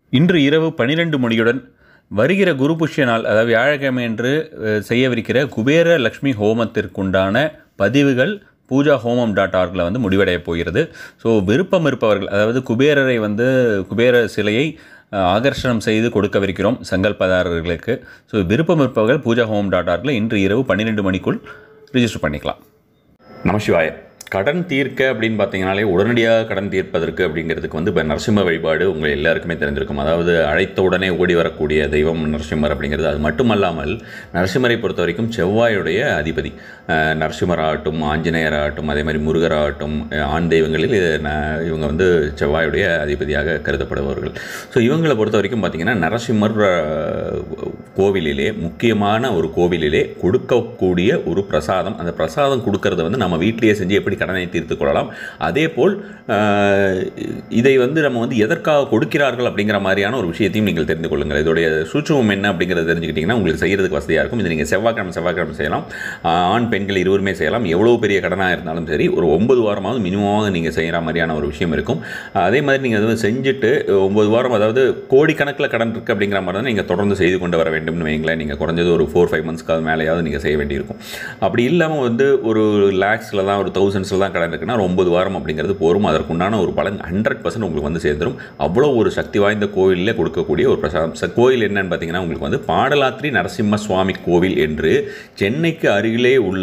இன்று இரவு பனிரெண்டு மணியுடன் வருகிற குரு புஷ்ய நாள் அதாவது வியாழக்கிழமை என்று அஹ், செய்யவிருக்கிற குபேர லக்ஷ்மி ஹோமத்திற்குண்டான பதிவுகள் பூஜா ஹோமம் டாட் ஆர்கில் வந்து முடிவடைய போகிறது ஸோ விருப்பம் இருப்பவர்கள் அதாவது குபேரரை வந்து குபேர சிலையை அஹ், ஆகர்ஷணம் செய்து கொடுக்கவிருக்கிறோம் சங்கல்பதாரர்களுக்கு ஸோ விருப்பம் இருப்பவர்கள் பூஜா ஹோமம் டாட் ஆர்கில் இன்று இரவு பன்னிரெண்டு மணிக்குள் ரிஜிஸ்டர் பண்ணிக்கலாம் நமசிவாய கடன் தீர்க்க அப்படின்னு பார்த்தீங்கனாலே உடனடியாக கடன் தீர்ப்பதற்கு அப்படிங்கிறதுக்கு வந்து இப்போ நரசிம்ம வழிபாடு உங்கள் எல்லாருக்குமே தெரிஞ்சிருக்கும் அதாவது அழைத்த உடனே ஓடி வரக்கூடிய தெய்வம் நரசிம்மர் அப்படிங்கிறது அது மட்டுமல்லாமல் நரசிம்மரை பொறுத்த வரைக்கும் செவ்வாயுடைய அதிபதி அஹ், நரசிம்மர் ஆகட்டும் ஆஞ்சநேயர் ஆகட்டும் அதே மாதிரி முருகர் ஆகட்டும் அஹ், ஆண் தெய்வங்களில் இது ந- இவங்க வந்து செவ்வாயுடைய அதிபதியாக கருதப்படுபவர்கள் ஸோ இவங்களை பொறுத்த வரைக்கும் பார்த்தீங்கன்னா நரசிம்மர் அஹ், கோவிலிலே முக்கியமான ஒரு கோவிலிலே கொடுக்கக்கூடிய ஒரு பிரசாதம் அந்த பிரசாதம் கொடுக்கறத வந்து நம்ம வீட்டிலேயே செஞ்சு எப்படி கடனை தீர்த்து கொள்ளலாம் அதே போல் அஹ், இதை வந்து நம்ம வந்து எதற்காக கொடுக்கிறார்கள் அப்படிங்கிற மாதிரியான ஒரு விஷயத்தையும் நீங்கள் தெரிந்து கொள்ளுங்கள் இதோடைய சூட்சுமம் என்ன அப்படிங்கிறத தெரிஞ்சுக்கிட்டிங்கன்னா உங்களுக்கு செய்கிறதுக்கு வசதியாக இருக்கும் இது நீங்கள் செவ்வாய்க்கிழமை செவ்வாய்க்கிழமை செய்யலாம் அஹ், ஆண் பெண்கள் இருவருமே செய்யலாம் எவ்வளோ பெரிய கடனாக இருந்தாலும் சரி ஒரு ஒன்பது வாரமாவது மினிமமாக நீங்கள் செய்கிற மாதிரியான ஒரு விஷயம் இருக்கும் அதே மாதிரி நீங்கள் அதை செஞ்சுட்டு ஒம்பது வாரம் அதாவது கோடிக்கணக்கில் கடன் இருக்குது அப்படிங்கிற மாதிரி தான் நீங்கள் தொடர்ந்து செய்து கொண்டு வர வேண்டும்னு வைங்களேன் நீங்கள் குறைஞ்சது ஒரு ஃபோர் ஃபைவ் மந்த்ஸ்க்கு மேலேயாவது நீங்கள் செய்ய வேண்டியிருக்கும் அப்படி இல்லாமல் வந்து ஒரு லேக்ஸில் தான் ஒரு தௌசண்ட்ஸில் தான் கடன் இருக்குன்னா ஒரு ஒம்பது வாரம் அப்படிங்கிறது போரும் அதற்குண்டான ஒரு பலன் ஹண்ட்ரட் பர்சன்ட் உங்களுக்கு வந்து சேர்ந்துடும் அவ்வளோ ஒரு சக்தி வாய்ந்த கோவிலில் கொடுக்கக்கூடிய ஒரு பிரசாதம் ச- கோயில் என்னன்னு பார்த்தீங்கன்னா உங்களுக்கு வந்து பாடலாத்ரி நரசிம்ம சுவாமி கோவில் என்று சென்னைக்கு அருகிலே உள்ள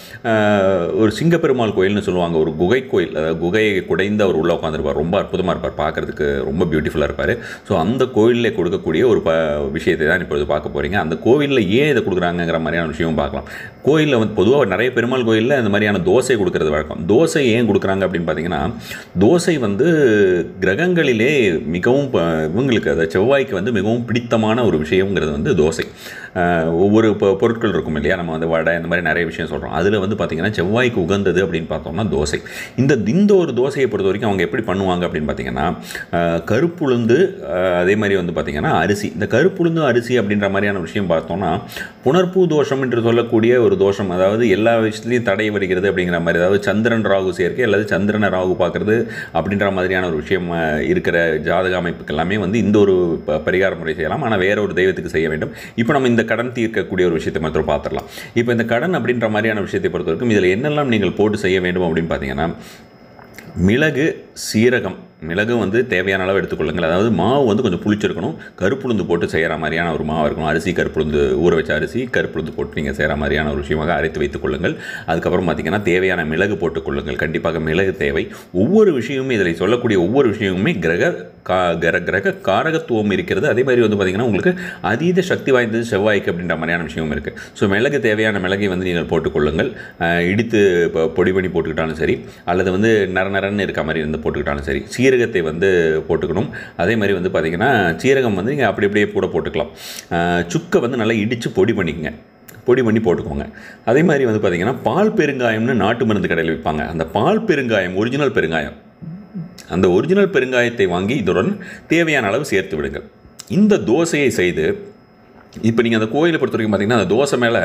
ஆஹ், ஒரு சிங்கப்பெருமாள் கோயில்னு சொல்லுவாங்க ஒரு குகை கோயில் அதாவது குகையை குடைந்து அவர் உள்ளே உட்காந்துருப்பார் ரொம்ப அற்புதமாக இருப்பார் பார்க்கறதுக்கு ரொம்ப பியூட்டிஃபுல்லாக இருப்பார் ஸோ அந்த கோயிலில் கொடுக்கக்கூடிய ஒரு ப விஷயத்தை தான் இப்பொழுது பார்க்க போகிறீங்க அந்த கோவிலில் ஏன் இதை கொடுக்குறாங்கங்கிற மாதிரியான விஷயமும் பார்க்கலாம் கோயிலில் வந்து பொதுவாக நிறைய பெருமாள் கோயிலில் இந்த மாதிரியான தோசை கொடுக்கறது வழக்கம் தோசை ஏன் கொடுக்குறாங்க அப்படின்னு பார்த்தீங்கன்னா தோசை வந்து கிரகங்களிலே மிகவும் ப- இவங்களுக்கு அதாவது செவ்வாய்க்கு வந்து மிகவும் பிடித்தமான ஒரு விஷயங்கிறது வந்து தோசை ஆஹ் ஒவ்வொரு பொ- பொருட்கள் இருக்கும் இல்லையா நம்ம வந்து வடை இந்த மாதிரி நிறைய விஷயம் சொல்கிறோம் அதில் வந்து பார்த்திங்கன்னா செவ்வாய்க்கு உகந்தது அப்படின்னு பார்த்தோம்னா தோசை இந்த இந்த ஒரு தோசையை பொறுத்த வரைக்கும் அவங்க எப்படி பண்ணுவாங்க அப்படின்னு பார்த்தீங்கன்னா ஆஹ் கருப்புளுந்து ஆஹ் அதே மாதிரி வந்து பார்த்திங்கன்னா அரிசி இந்த கருப்புளுந்து அரிசி அப்படின்ற மாதிரியான விஷயம் பார்த்தோம்னா புனர்பூ தோஷம் என்று சொல்லக்கூடிய ஒரு தோஷம் அதாவது எல்லா விஷயத்துலையும் தடை வருகிறது அப்படிங்கிற மாதிரி அதாவது சந்திரன் ராகு சேர்க்கை அல்லது சந்திரனை ராகு பார்க்கறது அப்படின்ற மாதிரியான ஒரு விஷயம் ஆஹ் இருக்கிற ஜாதக அமைப்புக்கு எல்லாமே வந்து இந்த ஒரு ப- பரிகார முறை செய்யலாம் ஆனால் வேற ஒரு தெய்வத்துக்கு செய்ய வேண்டும் இப்போ நம்ம இந்த கடன் தீர்க்கக்கூடிய ஒரு விஷயத்தை மாத்திரம் பார்த்துடலாம் இப்போ இந்த கடன் அப்படின்ற மாதிரியான விஷயத்தை பொறுத்த வரைக்கும் இதில் என்னெல்லாம் நீங்கள் போட்டு செய்ய வேண்டும் அப்படின்னு பார்த்தீங்கன்னா மிளகு சீரகம் மிளகு வந்து தேவையான அளவு எடுத்துக்கொள்ளுங்கள் அதாவது மாவு வந்து கொஞ்சம் புளிச்சிருக்கணும் கருப்புளுந்து போட்டு செய்கிற மாதிரியான ஒரு மாவு இருக்கணும் அரிசி கருப்புளுந்து ஊற வச்ச அரிசி கருப்புளுந்து போட்டு நீங்கள் செய்கிற மாதிரியான ஒரு விஷயமாக அரைத்து வைத்துக் கொள்ளுங்கள் அதுக்கப்புறம் பார்த்தீங்கன்னா தேவையான மிளகு போட்டுக்கொள்ளுங்கள் கண்டிப்பாக மிளகு தேவை ஒவ்வொரு விஷயமுமே இதில் சொல்லக்கூடிய ஒவ்வொரு விஷயமுமே கிரக கா கிர கிரக காரகத்துவம் இருக்கிறது அதே மாதிரி வந்து பார்த்திங்கன்னா உங்களுக்கு அதீத சக்தி வாய்ந்தது செவ்வாய்க்கு அப்படின்ற மாதிரியான விஷயமும் இருக்குது ஸோ மிளகு தேவையான மிளகை வந்து நீங்கள் போட்டுக்கொள்ளுங்கள் அஹ் இடித்து இப்போ பொடி பண்ணி போட்டுக்கிட்டாலும் சரி அல்லது வந்து நர நரன்னு இருக்க மாதிரி இருந்து போட்டுக்கிட்டாலும் சரி சீரகத்தை வந்து போட்டுக்கணும் அதே மாதிரி வந்து பார்த்திங்கன்னா சீரகம் வந்து நீங்கள் அப்படி அப்படியே கூட போட்டுக்கலாம் அஹ் சுக்கை வந்து நல்லா இடித்து பொடி பண்ணிக்கங்க பொடி பண்ணி போட்டுக்கோங்க அதே மாதிரி வந்து பார்த்திங்கன்னா பால் பெருங்காயம்னு நாட்டு மருந்து கடையில் விற்பாங்க அந்த பால் பெருங்காயம் ஒரிஜினல் பெருங்காயம் அந்த ஒரிஜினல் பெருங்காயத்தை வாங்கி இதுடன் தேவையான அளவு சேர்த்து விடுங்கள் இந்த தோசையை செய்து இப்போ நீங்கள் அந்த கோயிலை பொறுத்த வரைக்கும் பார்த்தீங்கன்னா அந்த தோசை மேலே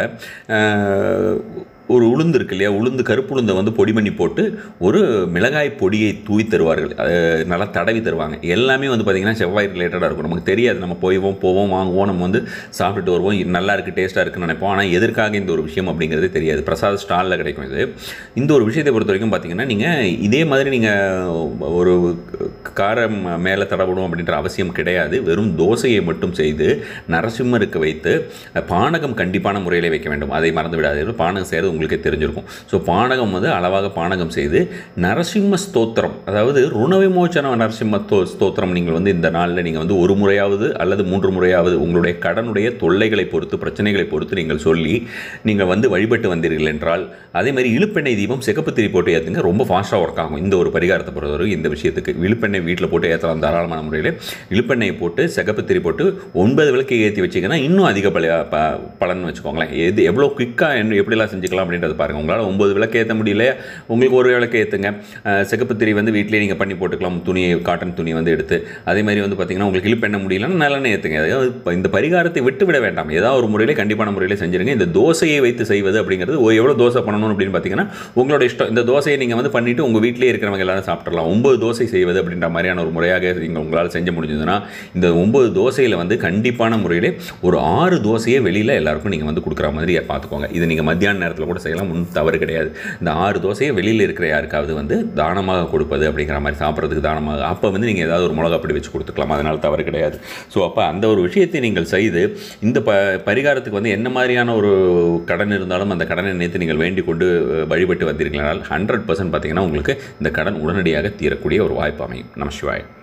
ஒரு உளுந்து இருக்கு இல்லையா உளுந்து கருப்பு உளுந்தை வந்து பொடி பண்ணி போட்டு ஒரு மிளகாய் பொடியை தூவி தருவார்கள் அது நல்லா தடவி தருவாங்க எல்லாமே வந்து பார்த்திங்கன்னா செவ்வாய் ரிலேட்டடாக இருக்கும் நமக்கு தெரியாது நம்ம போய்வோம் போவோம் வாங்குவோம் நம்ம வந்து சாப்பிட்டுட்டு வருவோம் இது நல்லா இருக்குது டேஸ்ட்டாக இருக்குன்னு நினைப்போம் ஆனால் எதற்காக இந்த ஒரு விஷயம் அப்படிங்கிறது தெரியாது பிரசாத் ஸ்டாலில் கிடைக்கும் இது இந்த ஒரு விஷயத்தை பொறுத்த வரைக்கும் பார்த்தீங்கன்னா நீங்கள் இதே மாதிரி நீங்கள் ஒரு காரம் மேலே தடவிடும் அப்படின்ற அவசியம் கிடையாது வெறும் தோசையை மட்டும் செய்து நரசிம்மருக்கு வைத்து பானகம் கண்டிப்பான முறையில் வைக்க வேண்டும் அதை மறந்து விடாதீர்கள் பானகம் செய்கிறது உங்களுக்கே தெரிஞ்சிருக்கும் ஸோ பானகம் வந்து அளவாக பானகம் செய்து நரசிம்ம ஸ்தோத்திரம் அதாவது ருண விமோச்சன நரசிம்ம ஸ்தோ- ஸ்தோத்திரம் நீங்கள் வந்து இந்த நாளில் நீங்கள் வந்து ஒரு முறையாவது அல்லது மூன்று முறையாவது உங்களுடைய கடனுடைய தொல்லைகளை பொறுத்து பிரச்சனைகளை பொறுத்து நீங்கள் சொல்லி நீங்கள் வந்து வழிபட்டு வந்தீர்கள் என்றால் அதே மாதிரி இழுப்பெண்ணெய் தீபம் சிகப்பு திரி போட்டு ஏற்றுங்க ரொம்ப ஃபாஸ்ட்டாக ஒர்க் ஆகும் இந்த ஒரு பரிகாரத்தை பொறுத்தவரை இந்த விஷயத்துக்கு இழுப்பெண்ணெய் வீட்டில் போட்டு ஏற்றலாம் தாராளமான முறையில் இழுப்பெண்ணெயை போட்டு சிகப்பு திரி போட்டு ஒன்பது விளக்கு ஏற்றி வச்சிங்கன்னா இன்னும் அதிக பல ப- பலன் வச்சுக்கோங்களேன் எது எவ்வளோ குயிக்காக எப்படிலாம் செஞ்சுக்கலாம் ஏற்றலாம் அப்படின்றத பாருங்கள் உங்களால் ஒம்பது விளக்கு ஏற்ற முடியல உங்களுக்கு ஒரு விளக்கு ஏற்றுங்க சிகப்பு திரி வந்து வீட்டிலேயே நீங்கள் பண்ணி போட்டுக்கலாம் துணி காட்டன் துணி வந்து எடுத்து அதே மாதிரி வந்து பார்த்தீங்கன்னா உங்களுக்கு இழுப்பு எண்ணெய் முடியலன்னா நல்லெண்ணெய் ஏற்றுங்க அதாவது இப்ப இந்த பரிகாரத்தை விட்டு விட வேண்டாம் ஏதாவது ஒரு முறையில் கண்டிப்பான முறையில் செஞ்சிருங்க இந்த தோசையை வைத்து செய்வது அப்படிங்கிறது ஓ, எவ்வளோ தோசை பண்ணணும் அப்படின்னு பார்த்தீங்கன்னா உங்களோட இஷ்டம் இந்த தோசையை நீங்கள் வந்து பண்ணிவிட்டு உங்கள் வீட்டிலேயே இருக்கிறவங்க எல்லாரும் சாப்பிட்றலாம் ஒம்பது தோசை செய்வது அப்படின்ற மாதிரியான ஒரு முறையாக நீங்கள் உங்களால் செஞ்ச முடிஞ்சதுன்னா இந்த ஒம்பது தோசையில் வந்து கண்டிப்பான முறையிலே ஒரு ஆறு தோசையை வெளியில் எல்லாருக்கும் நீங்கள் வந்து கொடுக்குற மாதிரி பார்த்துக்கோங்க இது நீங்கள் மத்தியான நேரத்தில் கூட செய்யலாம் ஒன்றும் தவறு கிடையாது இந்த ஆறு தோசையை வெளியில் இருக்கிற யாருக்காவது வந்து தானமாக கொடுப்பது அப்படிங்கிற மாதிரி சாப்பிட்றதுக்கு தானமாக அப்போ வந்து நீங்கள் ஏதாவது ஒரு மிளகாப்பொடி வச்சு கொடுத்துக்கலாம் அதனால் தவறு கிடையாது ஸோ அப்போ அந்த ஒரு விஷயத்தை நீங்கள் செய்து இந்த ப பரிகாரத்துக்கு வந்து என்ன மாதிரியான ஒரு கடன் இருந்தாலும் அந்த கடனை நினைத்து நீங்கள் வேண்டிக் கொண்டு அஹ், வழிபட்டு வந்தீர்களானால் ஹண்ட்ரட் பர்சன்ட் பார்த்தீங்கன்னா உங்களுக்கு இந்த கடன் உடனடியாக தீரக்கூடிய ஒரு வாய்ப்பு அமையும் நம சிவாய்